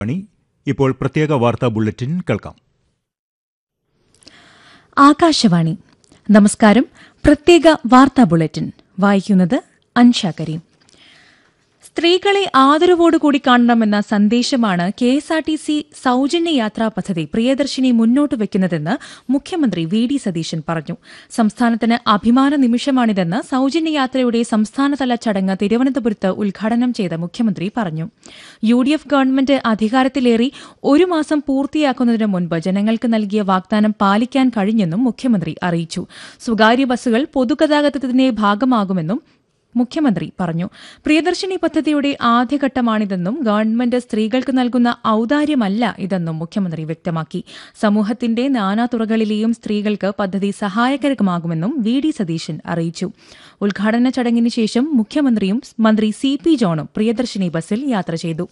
മണി ഇപ്പോൾ പ്രത്യേക വാർത്താ ബുള്ളറ്റിൻ കേൾക്കാം ആകാശവാണി നമസ്കാരം പ്രത്യേക വാർത്താ ബുള്ളറ്റിൻ വായിക്കുന്നത് അൻഷ കരീം സ്ത്രീകളെ ആദരവോടുകൂടി കാണണമെന്ന സന്ദേശമാണ് K S R T C സൌജന്യ യാത്രാ പദ്ധതി പ്രിയദർശിനി മുന്നോട്ട് വയ്ക്കുന്നതെന്ന് മുഖ്യമന്ത്രി വി ഡി സതീശൻ പറഞ്ഞു സംസ്ഥാനത്തിന് അഭിമാന നിമിഷമാണിതെന്ന് സൌജന്യ യാത്രയുടെ സംസ്ഥാനതല ചടങ്ങ് തിരുവനന്തപുരത്ത് ഉദ്ഘാടനം ചെയ്ത മുഖ്യമന്ത്രി പറഞ്ഞു യു ഡി എഫ് ഗവൺമെന്റ് അധികാരത്തിലേറി ഒരു മാസം പൂർത്തിയാക്കുന്നതിന് മുൻപ് ജനങ്ങൾക്ക് നൽകിയ വാഗ്ദാനം പാലിക്കാൻ കഴിഞ്ഞെന്നും മുഖ്യമന്ത്രി അറിയിച്ചു സ്വകാര്യ ബസ്സുകൾ പൊതുഗതാഗതത്തിന്റെ ഭാഗമാകുമെന്നും മുഖ്യമന്ത്രി പറഞ്ഞു പ്രിയദർശിനി പദ്ധതിയുടെ ആദ്യഘട്ടമാണിതെന്നും ഗവൺമെന്റ് സ്ത്രീകൾക്ക് നൽകുന്ന ഔദാര്യമല്ല ഇതെന്നും മുഖ്യമന്ത്രി വ്യക്തമാക്കി സമൂഹത്തിന്റെ നാനാതുറകളിലെയും സ്ത്രീകൾക്ക് പദ്ധതി സഹായകരമാകുമെന്നും വി ഡി സതീശൻ അറിയിച്ചു ഉദ്ഘാടന ചടങ്ങിന് ശേഷം മുഖ്യമന്ത്രിയും മന്ത്രി സി പി ജോണും പ്രിയദർശിനി ബസ്സിൽ യാത്ര ചെയ്തു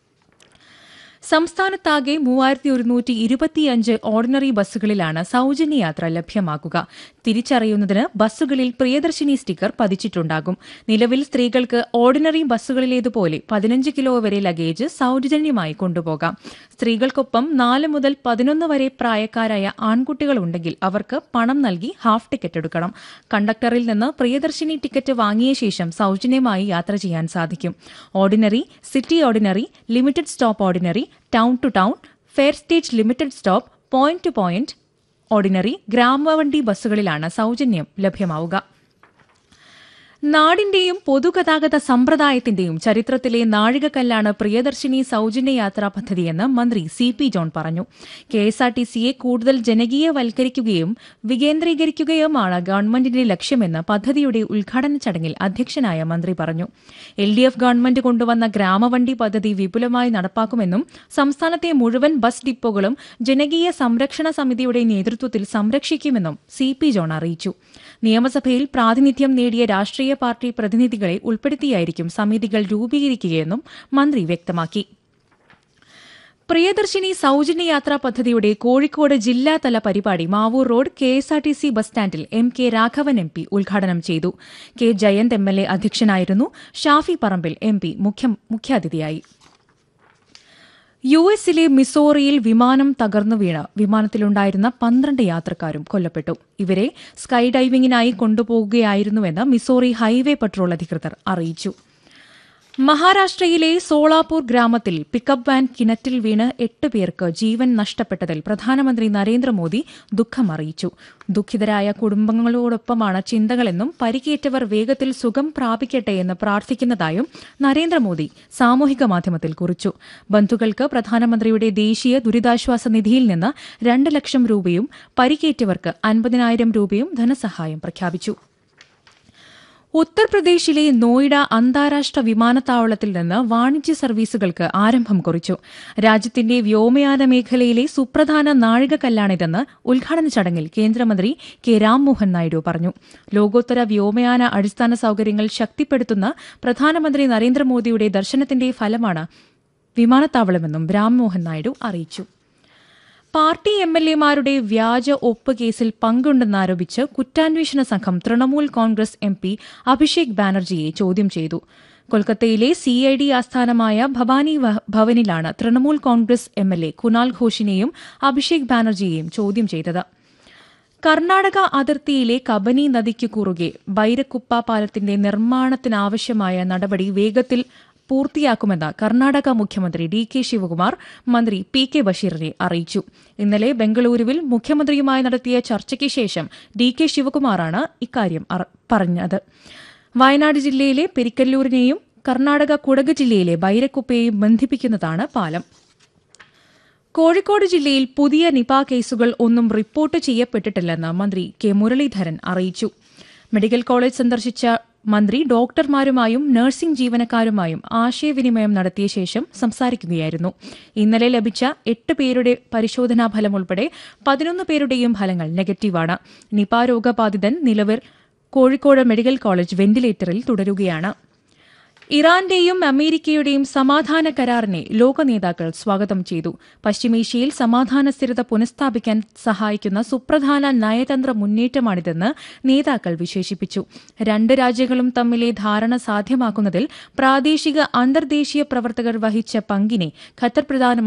സംസ്ഥാനത്താകെ മൂവായിരത്തി ഒരുന്നൂറ്റി ഇരുപത്തിയഞ്ച് ഓർഡിനറി ബസ്സുകളിലാണ് സൌജന്യ യാത്ര ലഭ്യമാക്കുക തിരിച്ചറിയുന്നതിന് ബസ്സുകളിൽ പ്രിയദർശിനി സ്റ്റിക്കർ പതിച്ചിട്ടുണ്ടാകും നിലവിൽ സ്ത്രീകൾക്ക് ഓർഡിനറി ബസ്സുകളിലേതുപോലെ പതിനഞ്ച് കിലോ വരെ ലഗേജ് സൌജന്യമായി കൊണ്ടുപോകാം സ്ത്രീകൾക്കൊപ്പം നാല് മുതൽ പതിനൊന്ന് വരെ പ്രായക്കാരായ ആൺകുട്ടികളുണ്ടെങ്കിൽ അവർക്ക് പണം നൽകി ഹാഫ് ടിക്കറ്റ് എടുക്കണം കണ്ടക്ടറിൽ നിന്ന് പ്രിയദർശിനി ടിക്കറ്റ് വാങ്ങിയ ശേഷം സൌജന്യമായി യാത്ര ചെയ്യാൻ സാധിക്കും ordinary city ordinary limited stop ordinary town to town fare stage limited stop point to point ordinary ഗ്രാമവണ്ടി ബസ്സുകളിലാണ് സൌജന്യം ലഭ്യമാവുക നാടിന്റെയും പൊതുഗതാഗത സമ്പ്രദായത്തിന്റെയും ചരിത്രത്തിലെ നാഴികക്കല്ലാണ് പ്രിയദർശിനി സൌജന്യ യാത്രാ പദ്ധതിയെന്ന് മന്ത്രി സി പി ജോൺ പറഞ്ഞു കെ എസ് ആർ ടി സിയെ കൂടുതൽ ജനകീയവൽക്കരിക്കുകയും വികേന്ദ്രീകരിക്കുകയുമാണ് ഗവൺമെന്റിന്റെ ലക്ഷ്യമെന്ന് പദ്ധതിയുടെ ഉദ്ഘാടന ചടങ്ങിൽ അധ്യക്ഷനായ മന്ത്രി പറഞ്ഞു എൽ ഡി എഫ് ഗവൺമെന്റ് കൊണ്ടുവന്ന ഗ്രാമവണ്ടി പദ്ധതി വിപുലമായി നടപ്പാക്കുമെന്നും സംസ്ഥാനത്തെ മുഴുവൻ ബസ് ഡിപ്പോകളും ജനകീയ സംരക്ഷണ സമിതിയുടെ നേതൃത്വത്തിൽ സംരക്ഷിക്കുമെന്നും സി പി ജോൺ അറിയിച്ചു നിയമസഭയിൽ പ്രാതിനിധ്യം നേടിയ രാഷ്ട്രീയ പാർട്ടി പ്രതിനിധികളെ ഉൾപ്പെടുത്തിയായിരിക്കും സമിതികൾ രൂപീകരിക്കുകയെന്നും മന്ത്രി വ്യക്തമാക്കി പ്രിയദർശിനി സൌജന്യ യാത്രാ പദ്ധതിയുടെ കോഴിക്കോട് ജില്ലാതല പരിപാടി Mavoor road K S R T C bus സ്റ്റാൻഡിൽ M K Raghavan M P ഉദ്ഘാടനം ചെയ്തു K Jayanth M L A അധ്യക്ഷനായിരുന്നു ഷാഫി പറമ്പിൽ എം പി മുഖ്യാതിഥിയായി യു എസിലെ മിസോറിയിൽ വിമാനം തകർന്നു വീണ് വിമാനത്തിലുണ്ടായിരുന്ന പന്ത്രണ്ട് യാത്രക്കാരും കൊല്ലപ്പെട്ടു ഇവരെ സ്കൈ ഡൈവിംഗിനായി കൊണ്ടുപോകുകയായിരുന്നുവെന്ന് മിസോറി ഹൈവേ പട്രോൾ അധികൃതർ അറിയിച്ചു മഹാരാഷ്ട്രയിലെ സോളാപൂർ ഗ്രാമത്തിൽ പിക്കപ്പ് വാൻ കിണറ്റിൽ വീണ് എട്ട് പേർക്ക് ജീവൻ നഷ്ടപ്പെട്ടതിൽ പ്രധാനമന്ത്രി നരേന്ദ്രമോദി ദുഃഖം അറിയിച്ചു ദുഃഖിതരായ കുടുംബങ്ങളോടൊപ്പമാണ് ചിന്തകളെന്നും പരിക്കേറ്റവർ വേഗത്തിൽ സുഖം പ്രാപിക്കട്ടെ എന്ന് പ്രാർത്ഥിക്കുന്നതായും നരേന്ദ്രമോദി സാമൂഹിക മാധ്യമത്തിൽ കുറിച്ചു ബന്ധുക്കൾക്ക് പ്രധാനമന്ത്രിയുടെ ദേശീയ ദുരിതാശ്വാസ നിധിയിൽ നിന്ന് രണ്ട് ലക്ഷം രൂപയും പരിക്കേറ്റവർക്ക് അൻപതിനായിരം രൂപയും ധനസഹായം പ്രഖ്യാപിച്ചു ഉത്തർപ്രദേശിലെ നോയിഡ അന്താരാഷ്ട്ര വിമാനത്താവളത്തിൽ നിന്ന് വാണിജ്യ സർവീസുകൾക്ക് ആരംഭം കുറിച്ചു രാജ്യത്തിന്റെ വ്യോമയാന മേഖലയിലെ സുപ്രധാന നാഴികക്കല്ലാണിതെന്ന് ഉദ്ഘാടന ചടങ്ങിൽ കേന്ദ്രമന്ത്രി കെ രാംമോഹൻ നായിഡു പറഞ്ഞു ലോകോത്തര വ്യോമയാന അടിസ്ഥാന സൌകര്യങ്ങൾ ശക്തിപ്പെടുത്തുന്ന പ്രധാനമന്ത്രി നരേന്ദ്രമോദിയുടെ ദർശനത്തിന്റെ ഫലമാണ് വിമാനത്താവളമെന്നും രാംമോഹൻ നായിഡു അറിയിച്ചു പാർട്ടി എം എൽ എമാരുടെ വ്യാജ ഒപ്പ് കേസിൽ പങ്കുണ്ടെന്നാരോപിച്ച് കുറ്റാന്വേഷണ സംഘം തൃണമൂൽ കോൺഗ്രസ് എം പി അഭിഷേക് ബാനർജിയെ ചോദ്യം ചെയ്തു കൊൽക്കത്തയിലെ സി ഐ ഡി ആസ്ഥാനമായ ഭവാനി ഭവനിലാണ് Trinamool Congress M L A Kunal ഘോഷിനെയും അഭിഷേക് ബാനർജിയെയും ചോദ്യം ചെയ്തത് കർണാടക അതിർത്തിയിലെ കബനി നദിക്കു കുറുകെ ബൈരക്കുപ്പ പാലത്തിന്റെ നിർമ്മാണത്തിനാവശ്യമായ നടപടി വേഗത്തിൽ പൂർത്തിയാക്കുമെന്ന് കർണാടക മുഖ്യമന്ത്രി ഡി കെ ശിവകുമാർ മന്ത്രി പി കെ ബഷീറിനെ അറിയിച്ചു ഇന്നലെ ബംഗളൂരുവിൽ മുഖ്യമന്ത്രിയുമായി നടത്തിയ ചർച്ചയ്ക്ക് ശേഷം ഡി കെ ശിവകുമാറാണ് ഇക്കാര്യം പറഞ്ഞത് വയനാട് ജില്ലയിലെ പെരിക്കല്ലൂരിനെയും കർണാടക കുടക് ജില്ലയിലെ ബൈരക്കുപ്പയെയും ബന്ധിപ്പിക്കുന്നതാണ് പാലം കോഴിക്കോട് ജില്ലയിൽ പുതിയ നിപ കേസുകൾ ഒന്നും റിപ്പോർട്ട് ചെയ്യപ്പെട്ടിട്ടില്ലെന്ന് മന്ത്രി കെ മുരളീധരൻ അറിയിച്ചു മെഡിക്കൽ കോളേജ് സന്ദർശിച്ച മന്ത്രി ഡോക്ടർമാരുമായും നഴ്സിംഗ് ജീവനക്കാരുമായും ആശയവിനിമയം നടത്തിയ ശേഷം സംസാരിക്കുകയായിരുന്നു ഇന്നലെ ലഭിച്ച എട്ട് പേരുടെ പരിശോധനാ ഫലം ഉൾപ്പെടെ പതിനൊന്ന് പേരുടെയും ഫലങ്ങൾ നെഗറ്റീവാണ് നിപ രോഗബാധിതൻ നിലവിൽ കോഴിക്കോട് മെഡിക്കൽ കോളേജ് വെന്റിലേറ്ററിൽ തുടരുകയാണ് ഇറാന്റെയും അമേരിക്കയുടെയും സമാധാന കരാറിനെ ലോക നേതാക്കൾ സ്വാഗതം ചെയ്തു പശ്ചിമേഷ്യയിൽ സമാധാന സ്ഥിരത പുനഃസ്ഥാപിക്കാൻ സഹായിക്കുന്ന സുപ്രധാന നയതന്ത്ര മുന്നേറ്റമാണിതെന്ന് നേതാക്കൾ വിശേഷിപ്പിച്ചു രണ്ട് രാജ്യങ്ങളും തമ്മിലെ ധാരണ സാധ്യമാക്കുന്നതിൽ പ്രാദേശിക അന്തർദേശീയ പ്രവർത്തകർ വഹിച്ച പങ്കിനെ ഖത്തർ പ്രധാനമന്ത്രി